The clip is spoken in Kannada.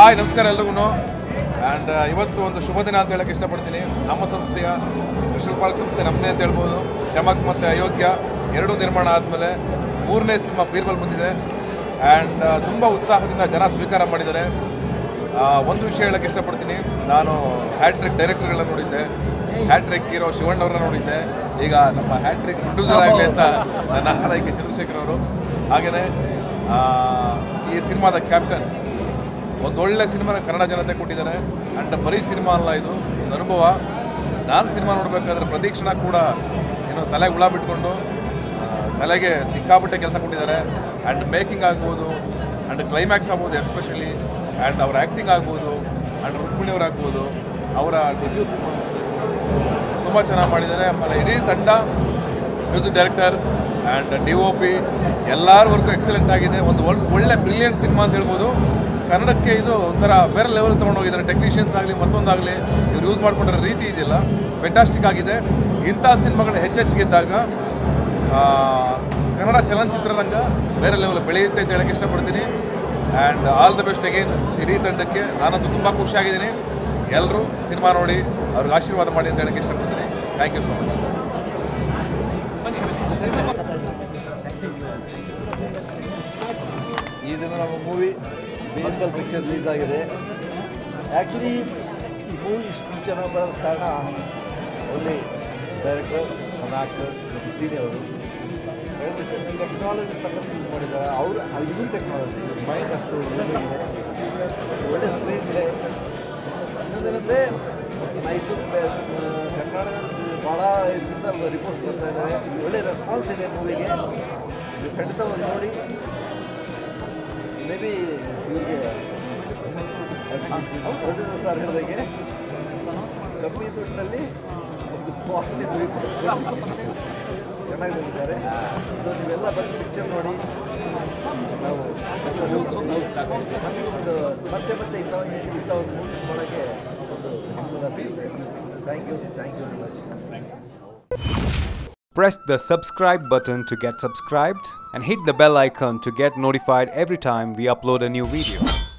ಹಾಯ್ ನಮಸ್ಕಾರ ಎಲ್ರಿಗೂ ಆ್ಯಂಡ್ ಇವತ್ತು ಒಂದು ಶುಭ ದಿನ ಅಂತ ಹೇಳಕ್ಕೆ ಇಷ್ಟಪಡ್ತೀನಿ ನಮ್ಮ ಸಂಸ್ಥೆಯ ಕೃಷ್ಣ ಪಾರ್ಕ್ ಸಂಸ್ಥೆ ನಮ್ಮದೇ ಅಂತ ಹೇಳ್ಬೋದು ಚಮಕ್ ಮತ್ತು ಅಯೋಗ್ಯ ಎರಡೂ ನಿರ್ಮಾಣ ಆದಮೇಲೆ ಮೂರನೇ ಸಿನಿಮಾ ಬೀರ್ಬಲ್ ಬಂದಿದೆ ಆ್ಯಂಡ್ ತುಂಬ ಉತ್ಸಾಹದಿಂದ ಜನ ಸ್ವೀಕಾರ ಮಾಡಿದ್ದಾರೆ ಆ, ಒಂದು ವಿಷಯ ಹೇಳಕ್ಕೆ ಇಷ್ಟಪಡ್ತೀನಿ ನಾನು ಹ್ಯಾಟ್ರಿಕ್ ಡೈರೆಕ್ಟರ್ಗಳನ್ನ ನೋಡಿದ್ದೆ ಹ್ಯಾಟ್ರಿಕ್ ಹೀರೋ ಶಿವಣ್ಣವ್ರನ್ನ ನೋಡಿದ್ದೆ ಈಗ ನಮ್ಮ ಹ್ಯಾಟ್ರಿಕ್ ಪ್ರೊಡ್ಯೂಸರ್ ಆಗಲಿ ಅಂತ ನನ್ನ ಹಾರೈಕೆ ಚಂದ್ರಶೇಖರ್ ಅವರು ಹಾಗೆಯೇ ಆ, ಈ ಸಿನಿಮಾದ ಕ್ಯಾಪ್ಟನ್ ಒಂದು ಒಳ್ಳೆ ಸಿನಿಮಾನ ಕನ್ನಡ ಜನತೆ ಕೊಟ್ಟಿದ್ದಾರೆ ಆ್ಯಂಡ್ ಬರೀ ಸಿನಿಮಾ ಅಲ್ಲ ಇದು ಒಂದು ಅನುಭವ ನಾನು ಸಿನಿಮಾ ನೋಡಬೇಕಾದ್ರೆ ಪ್ರತೀಕ್ಷಣ ಕೂಡ ಏನೋ ತಲೆಗೆ ಹುಳ ಬಿಟ್ಕೊಂಡು ಆ, ತಲೆಗೆ ಸಿಕ್ಕಾಪಟ್ಟೆ ಕೆಲಸ ಕೊಟ್ಟಿದ್ದಾರೆ ಆ್ಯಂಡ್ ಮೇಕಿಂಗ್ ಆಗ್ಬೋದು ಆ್ಯಂಡ್ ಕ್ಲೈಮ್ಯಾಕ್ಸ್ ಆಗ್ಬೋದು ಎಸ್ಪೆಷಲಿ ಆ್ಯಂಡ್ ಅವ್ರ ಆ್ಯಕ್ಟಿಂಗ್ ಆಗ್ಬೋದು ಆ್ಯಂಡ್ ರುಕ್ಮಿಣಿಯವ್ರು ಆಗ್ಬೋದು ಅವರ ಡೆಬ್ಯೂ ಸಿನಿಮಾ ತುಂಬ ಚೆನ್ನಾಗಿ ಮಾಡಿದ್ದಾರೆ ಆಮೇಲೆ ಇಡೀ ತಂಡ music director and D O P ಎಲ್ಲರ ವರ್ಕು ಎಕ್ಸಲೆಂಟ್ ಆಗಿದೆ ಒಂದು ಒಳ್- ಒಳ್ಳೆ ಬ್ರಿಲಿಯಂಟ್ ಸಿನಿಮಾ ಅಂತ ಹೇಳ್ಬೋದು ಕನ್ನಡಕ್ಕೆ ಇದು ಒಂಥರ ಬೇರೆ ಲೆವೆಲ್ ತೊಗೊಂಡೋಗಿದ್ದಾರೆ ಟೆಕ್ನಿಷಿಯನ್ಸ್ ಆಗಲಿ ಮತ್ತೊಂದಾಗಲಿ ಇವ್ರು ಯೂಸ್ ಮಾಡ್ಕೊಂಡಿರೋ ರೀತಿ ಇದೆಯಲ್ಲ ಫೆಂಟಾಸ್ಟಿಕ್ ಆಗಿದೆ ಇಂಥ ಸಿನಿಮಾಗಳು ಹೆಚ್ಚೆಚ್ಚಿಗಿದ್ದಾಗ ಆ, ಕನ್ನಡ ಚಲನಚಿತ್ರರಂಗ ಬೇರೆ ಲೆವೆಲ್ ಬೆಳೆಯುತ್ತೆ ಅಂತ ಹೇಳಕ್ಕೆ ಇಷ್ಟಪಡ್ತೀನಿ and all the best again ಇಡೀ ತಂಡಕ್ಕೆ ನಾನಂತೂ ತುಂಬ ಖುಷಿಯಾಗಿದ್ದೀನಿ ಎಲ್ಲರೂ ಸಿನಿಮಾ ನೋಡಿ ಅವ್ರಿಗೆ ಆಶೀರ್ವಾದ ಮಾಡಿ ಅಂತ ಹೇಳಕ್ಕೆ ಇಷ್ಟಪಡ್ತೀನಿ ಥ್ಯಾಂಕ್ ಯು ಸೊ ಮಚ್ ಈ ದಿನ ನಮ್ಮ ಮೂವಿ ಬೇರ್ಬಲ್ ಪಿಕ್ಚರ್ ರಿಲೀಸ್ ಆಗಿದೆ ಆ್ಯಕ್ಚುಲಿ ಈ ಮೂವಿ ಇಷ್ಟು ಚೆನ್ನಾಗಿ ಬರೋದು ಕಾರಣ ಒಳ್ಳೆ ಡೈರೆಕ್ಟರ್ ನಮ್ಮ ಆ್ಯಕ್ಟರ್ ಮತ್ತು ಸೀನಿಯರು ಟೆಕ್ನಾಲಜಿ ಸಖತ್ ಯೂಸ್ ಮಾಡಿದ್ದಾರೆ ಅವರು ಇದೂ ಟೆಕ್ನಾಲಜಿ ಮೈಂಡ್ ಅಷ್ಟು ಒಳ್ಳೆದಿದೆ. ಒಳ್ಳೆ ಸ್ಕ್ರೀನ್ ಪ್ಲೇ ಇನ್ನೊಂದೇನೆಂದರೆ ಮೈಸೂರು ಪೇ- ಆ, ಕರ್ನಾಟಕದ ಭಾಳ ಇದರಿಂದ ರಿಪೋರ್ಟ್ಸ್ ಬರ್ತಾ ಇದ್ದಾವೆ ಒಳ್ಳೆ ರೆಸ್ಪಾನ್ಸ್ ಇದೆ ಮೂವಿಗೆ ನೀವು ಖಂಡಿತ ಒಂದು ನೋಡಿ ಮೇ ಬಿ ಇವ್ರಿಗೆ ಪ್ರೊಡ್ಯೂಸರ್ ಸರ್ ಹೇಳಿದಾಗೆ ಕಮ್ಮಿ ದುಡ್ಡಿನಲ್ಲಿ ಒಂದು ಕಾಸ್ಟ್ಲಿ ಮೂವಿ ಚೆನ್ನಾಗಿ ಬಂದಿದ್ದಾರೆ ಸೊ ನೀವೆಲ್ಲ ಬಂದು ಪಿಕ್ಚರ್ ನೋಡಿ ನಾವು ಒಂದು ಮತ್ತೆ ಮತ್ತೆ ಇಂಥ ಇಂಥ ಒಂದು ಮೂವೀಸ್ ಮಾಡೋಕ್ಕೆ ಒಂದು ಅನುಕೂಲ ಸಿಗುತ್ತೆ thank you thank you very much Press the subscribe button to get subscribed and hit the bell icon to get notified every time we upload a new video.